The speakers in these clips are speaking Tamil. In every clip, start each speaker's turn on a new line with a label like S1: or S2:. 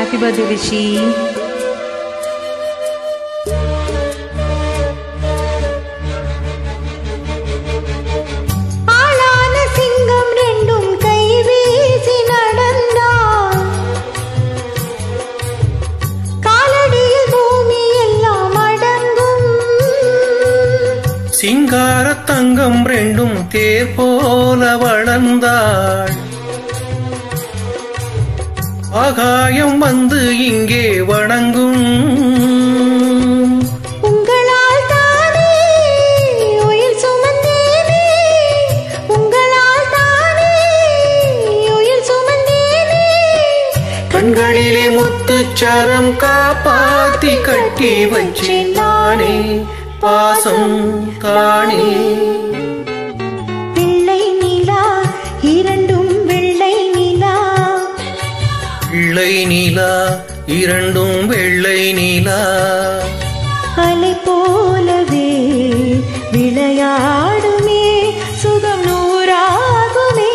S1: ஹாப்பி பர்த்டே ரிஷி
S2: ஆளான சிங்கம் ரெண்டும் கை வீசி நடந்தான் காலடியில் பூமி எல்லாம் அடங்கும்
S3: சிங்கார தங்கம் ரெண்டும் தேர் போல வளர்ந்தாள் ஆகாயம் வந்து இங்கே வணங்கும்
S2: உங்களால் தானே உயிர் சுமந்தேனே உங்களால் தானே உயிர் சுமந்தேனே
S3: கண்களிலே முத்துச்சரம் காப்பாத்தி கட்டி வச்சேன் நானே பாசம் தானே
S2: வெள்ளை நிலா இரண்டும் வெள்ளை நிலா
S3: பிள்ளை நிலா இரண்டும் வெள்ளை நிலா
S2: அலை போலவே விளையாடுமே சுகம் நூறாகுமே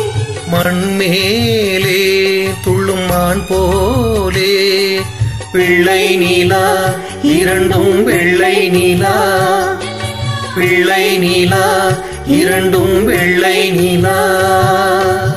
S3: மண்மேலே துள்ளும் மான் போலே பிள்ளை நிலா இரண்டும் வெள்ளை நிலா பிள்ளை நிலா இரண்டும் வெள்ளை நிலா